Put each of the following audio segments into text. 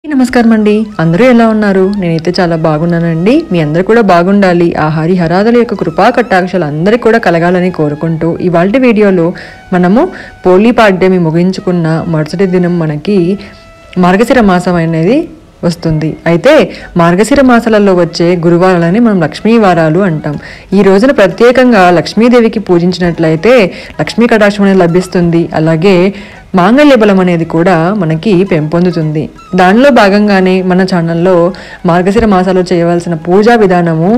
నమస్కారం అండి అందరూ ఎలా ఉన్నారు నేనైతే చాలా బాగున్నానండి మీ అందరూ కూడా బాగుండాలి ఆ హరి హరాదుల యొక్క కృపా కటాక్షలు అందరికీ కూడా కలగాలని కోరుకుంటూ ఇవాళ వీడియోలో మనము పోలీ పాడ్యమి ముగించుకున్న మరుసటి దినం మనకి మార్గశిర మాసం అనేది వస్తుంది అయితే మార్గశిర మాసాలలో వచ్చే గురువారాలని మనం లక్ష్మీ వారాలు అంటాం ఈ రోజున ప్రత్యేకంగా లక్ష్మీదేవికి పూజించినట్లయితే లక్ష్మీ కటాక్షం అనేది లభిస్తుంది అలాగే మాంగళ్య బలం అనేది కూడా మనకి పెంపొందుతుంది దానిలో భాగంగానే మన ఛానల్లో మార్గశిర మాసాలు చేయవలసిన పూజా విధానము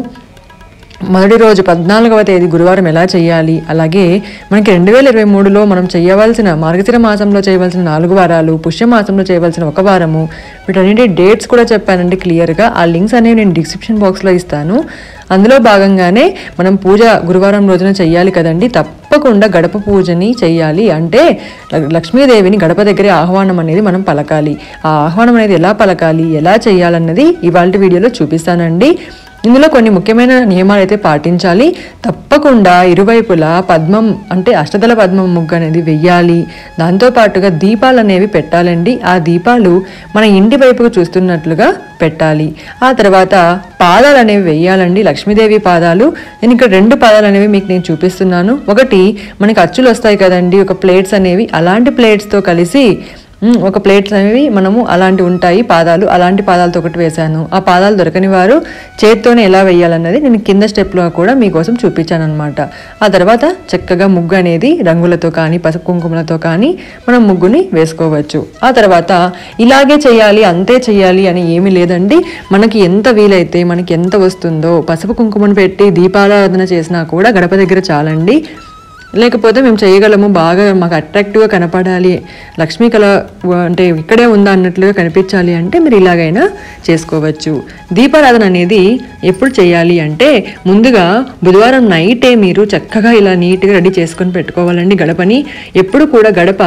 మొదటి రోజు పద్నాలుగవ తేదీ గురువారం ఎలా చేయాలి అలాగే మనకి రెండు వేల ఇరవై మూడులో మనం చేయవలసిన మార్గశిర మాసంలో చేయవలసిన నాలుగు వారాలు పుష్యమాసంలో చేయవలసిన ఒక వారము వీటన్నిటి డేట్స్ కూడా చెప్పానండి క్లియర్గా ఆ లింక్స్ అనేవి నేను డిస్క్రిప్షన్ బాక్స్లో ఇస్తాను అందులో భాగంగానే మనం పూజ గురువారం రోజున చెయ్యాలి కదండి తప్పకుండా గడప పూజని చెయ్యాలి అంటే ల- లక్ష్మీదేవిని గడప దగ్గరే ఆహ్వానం అనేది మనం పలకాలి ఆ ఆహ్వానం అనేది ఎలా పలకాలి ఎలా చేయాలన్నది ఇవాళ వీడియోలో చూపిస్తానండి ఇందులో కొన్ని ముఖ్యమైన నియమాలు అయితే పాటించాలి తప్పకుండా ఇరువైపులా పద్మం అంటే అష్టదళ పద్మం ముగ్గు అనేది వెయ్యాలి దాంతోపాటుగా దీపాలు అనేవి పెట్టాలండి ఆ దీపాలు మన ఇంటి వైపుకు చూస్తున్నట్లుగా పెట్టాలి ఆ తర్వాత పాదాలు అనేవి వెయ్యాలండి లక్ష్మీదేవి పాదాలు నేను ఇక్కడ రెండు పాదాలు అనేవి మీకు నేను చూపిస్తున్నాను ఒకటి మనకి అచ్చులు వస్తాయి కదండి ఒక ప్లేట్స్ అనేవి అలాంటి ప్లేట్స్తో కలిసి మ్, ఒక ప్లేట్స్ అనేవి మనము అలాంటి ఉంటాయి పాదాలు అలాంటి పాదాలతో ఒకటి వేశాను ఆ పాదాలు దొరకని వారు చేత్తోనే ఎలా వేయాలన్నది నేను కింద స్టెప్లో కూడా మీకోసం చూపించాను అనమాట ఆ తర్వాత చక్కగా ముగ్గు అనేది రంగులతో కానీ పసుపు కుంకుమలతో కానీ మనం ముగ్గుని వేసుకోవచ్చు ఆ తర్వాత ఇలాగే చేయాలి అంతే చేయాలి అని ఏమీ లేదండి మనకి ఎంత వీలైతే మనకి ఎంత వస్తుందో పసుపు కుంకుమను పెట్టి దీపారాధన చేసినా కూడా గడప దగ్గర చాలండి లేకపోతే మేము చేయగలము బాగా మాకు అట్రాక్టివ్గా కనపడాలి లక్ష్మీ కళ వ- అంటే ఇక్కడే ఉందా అన్నట్లుగా కనిపించాలి అంటే మీరు ఇలాగైనా చేసుకోవచ్చు దీపారాధన అనేది ఎప్పుడు చేయాలి అంటే ముందుగా బుధవారం నైటే మీరు చక్కగా ఇలా నీట్గా రెడీ చేసుకొని పెట్టుకోవాలండి గడపని ఎప్పుడు కూడా గడప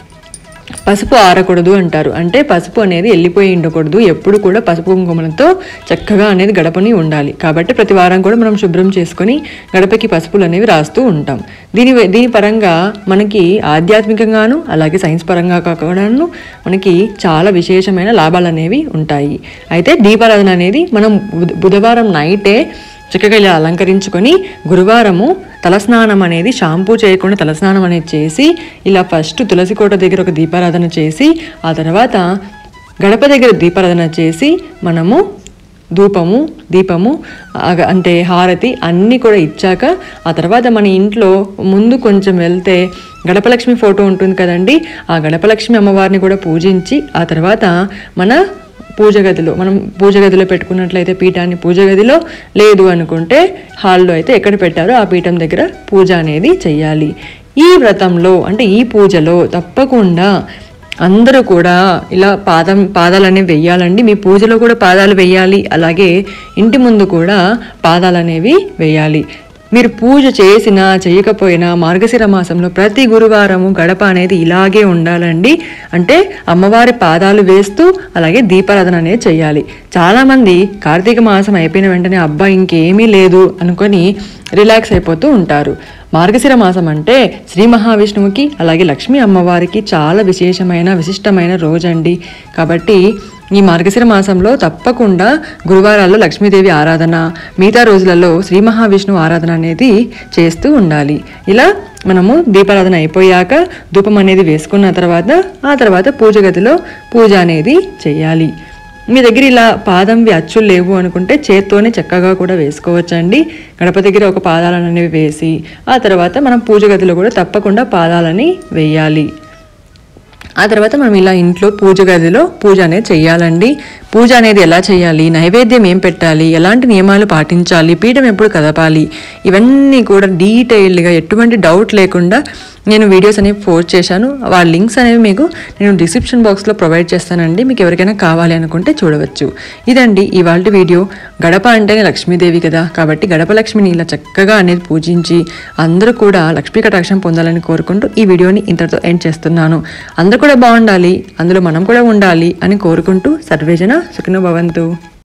పసుపు ఆరకూడదు అంటారు అంటే పసుపు అనేది వెళ్ళిపోయి ఉండకూడదు ఎప్పుడు కూడా పసుపు కుంకుమలతో చక్కగా అనేది గడపని ఉండాలి కాబట్టి ప్రతి వారం కూడా మనం శుభ్రం చేసుకొని గడపకి పసుపులు అనేవి రాస్తూ ఉంటాం దీని దీని పరంగా మనకి ఆధ్యాత్మికంగాను అలాగే సైన్స్ పరంగా కాకుండాను మనకి చాలా విశేషమైన లాభాలు అనేవి ఉంటాయి అయితే దీపారాధన అనేది మనం బుధ- బుధవారం నైటే చక్కగా ఇలా అలంకరించుకొని గురువారము తలస్నానం అనేది షాంపూ చేయకుండా తలస్నానం అనేది చేసి ఇలా ఫస్ట్ తులసి కోట దగ్గర ఒక దీపారాధన చేసి ఆ తర్వాత గడప దగ్గర దీపారాధన చేసి మనము ధూపము దీపము ఆగ- అంటే హారతి అన్నీ కూడా ఇచ్చాక ఆ తర్వాత మన ఇంట్లో ముందు కొంచెం వెళ్తే గడపలక్ష్మి ఫోటో ఉంటుంది కదండి ఆ గడపలక్ష్మి అమ్మవారిని కూడా పూజించి ఆ తర్వాత మన పూజ గదిలో మనం పూజ గదిలో పెట్టుకున్నట్లయితే పీఠాన్ని పూజ గదిలో లేదు అనుకుంటే హాల్లో అయితే ఎక్కడ పెట్టారో ఆ పీఠం దగ్గర పూజ అనేది చెయ్యాలి ఈ వ్రతంలో అంటే ఈ పూజలో తప్పకుండా అందరూ కూడా ఇలా పాదం పాదాలు అనేవి వెయ్యాలండి మీ పూజలో కూడా పాదాలు వెయ్యాలి అలాగే ఇంటి ముందు కూడా పాదాలు అనేవి వెయ్యాలి మీరు పూజ చేసినా చేయకపోయినా మార్గశిర మాసంలో ప్రతి గురువారము గడప అనేది ఇలాగే ఉండాలండి అంటే అమ్మవారి పాదాలు వేస్తూ అలాగే దీపారాధన అనేది చేయాలి చాలామంది కార్తీక మాసం అయిపోయిన వెంటనే అబ్బా ఇంకేమీ లేదు అనుకొని రిలాక్స్ అయిపోతూ ఉంటారు మార్గశిర మాసం అంటే శ్రీ మహావిష్ణువుకి అలాగే లక్ష్మీ అమ్మవారికి చాలా విశేషమైన విశిష్టమైన రోజండి కాబట్టి ఈ మార్గశిర మాసంలో తప్పకుండా గురువారాల్లో లక్ష్మీదేవి ఆరాధన మిగతా రోజులలో శ్రీ మహావిష్ణువు ఆరాధన అనేది చేస్తూ ఉండాలి ఇలా మనము దీపారాధన అయిపోయాక ధూపం అనేది వేసుకున్న తర్వాత ఆ తర్వాత పూజ గదిలో పూజ అనేది చేయాలి మీ దగ్గర ఇలా పాదంవి అచ్చులు లేవు అనుకుంటే చేత్తోనే చక్కగా కూడా వేసుకోవచ్చండి గడప దగ్గర ఒక పాదాలను అనేవి వేసి ఆ తర్వాత మనం పూజ గదిలో కూడా తప్పకుండా పాదాలని వేయాలి ఆ తర్వాత మనం ఇలా ఇంట్లో పూజ గదిలో పూజ అనేది చెయ్యాలండి పూజ అనేది ఎలా చేయాలి నైవేద్యం ఏం పెట్టాలి ఎలాంటి నియమాలు పాటించాలి పీఠం ఎప్పుడు కదపాలి ఇవన్నీ కూడా డీటెయిల్డ్గా ఎటువంటి డౌట్ లేకుండా నేను వీడియోస్ అనేవి పోస్ట్ చేశాను వాళ్ళ లింక్స్ అనేవి మీకు నేను డిస్క్రిప్షన్ బాక్స్లో ప్రొవైడ్ చేస్తానండి మీకు ఎవరికైనా కావాలి అనుకుంటే చూడవచ్చు ఇదండి ఇవాళ వీడియో గడప అంటేనే లక్ష్మీదేవి కదా కాబట్టి గడప లక్ష్మిని ఇలా చక్కగా అనేది పూజించి అందరూ కూడా లక్ష్మీ కటాక్షం పొందాలని కోరుకుంటూ ఈ వీడియోని ఇంతటితో ఎండ్ చేస్తున్నాను అందరూ కూడా బాగుండాలి అందులో మనం కూడా ఉండాలి అని కోరుకుంటూ సర్వేజన సుఖినో భవంతు